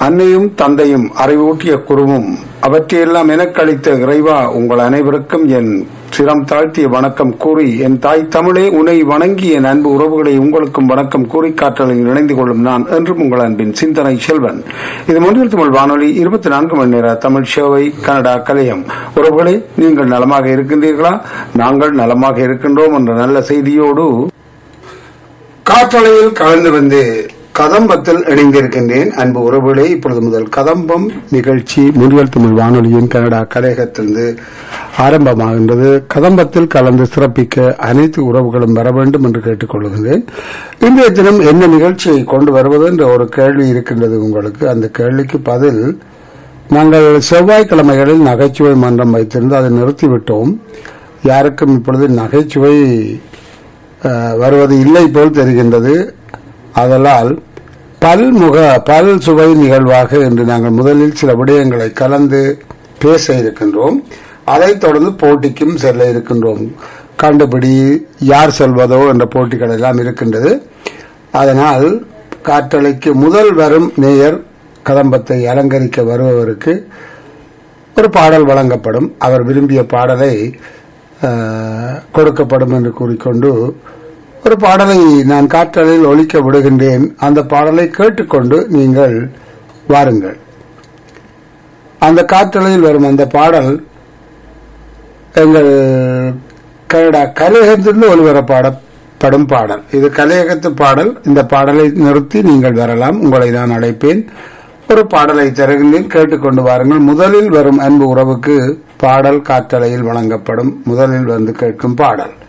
அன்னையும் தந்தையும் அறிவூட்டிய குருவும் அவற்றையெல்லாம் எனக்களித்த இறைவா உங்கள் அனைவருக்கும் என் சிரம் தாழ்த்திய வணக்கம் கூறி என் தாய் தமிழே உனை வணங்கி என் அன்பு உறவுகளை உங்களுக்கும் வணக்கம் கூறி காற்றலில் இணைந்து கொள்ளும் நான் என்றும் உங்கள் அன்பின் சிந்தனை செல்வன் இது மொழியில் தமிழ் வானொலி இருபத்தி நான்கு மணி நேர தமிழ் சேவை கனடா கலையம் உறவுகளை நீங்கள் நலமாக இருக்கின்றீர்களா நாங்கள் நலமாக இருக்கின்றோம் என்ற நல்ல செய்தியோடு காற்றலையில் கலந்து வந்து கதம்பத்தில் இணைந்திருக்கின்றேன் அன்பு உறவுகளே இப்பொழுது முதல் கதம்பம் நிகழ்ச்சி முன்வல் தமிழ் வானொலியின் கனடா கலையகத்திலிருந்து ஆரம்பமாகின்றது கதம்பத்தில் கலந்து சிறப்பிக்க அனைத்து உறவுகளும் வர வேண்டும் என்று கேட்டுக்கொள்கின்றேன் இன்றைய தினம் என்ன நிகழ்ச்சியை கொண்டு வருவது என்ற ஒரு கேள்வி இருக்கின்றது உங்களுக்கு அந்த கேள்விக்கு பதில் நாங்கள் செவ்வாய்க்கிழமைகளில் நகைச்சுவை மன்றம் வைத்திருந்து அதை நிறுத்திவிட்டோம் யாருக்கும் இப்பொழுது நகைச்சுவை அஹ், வருவது இல்லை போல் தெரிகின்றது அதனால் பல்முக பல் சுவை நிகழ்வாக என்று நாங்கள் முதலில் சில விடயங்களை கலந்து பேச இருக்கின்றோம் அதைத் தொடர்ந்து போட்டிக்கும் செல்ல இருக்கின்றோம் கண்டுபிடி யார் செல்வதோ என்ற போட்டிகள் எல்லாம் இருக்கின்றது அதனால் காற்றலைக்கு முதல் வரும் நேயர் கதம்பத்தை அலங்கரிக்க வருபவருக்கு ஒரு பாடல் வழங்கப்படும் அவர் விரும்பிய பாடலை அஹ், கொடுக்கப்படும் என்று கூறிக்கொண்டு ஒரு பாடலை நான் காற்றலில் ஒலிக்க விடுகின்றேன் அந்த பாடலை கேட்டுக்கொண்டு நீங்கள் வாருங்கள் அந்த காற்றலையில் வரும் அந்த பாடல் எங்கள் கனடா கலையகத்திலிருந்து ஒலிபரப்பாடப்படும் பாடல் இது கலையகத்து பாடல் இந்த பாடலை நிறுத்தி நீங்கள் வரலாம் உங்களை நான் அழைப்பேன் ஒரு பாடலை தருகின்றேன் கேட்டுக்கொண்டு வாருங்கள் முதலில் வரும் அன்பு உறவுக்கு பாடல் காற்றலையில் வழங்கப்படும் முதலில் வந்து கேட்கும் பாடல்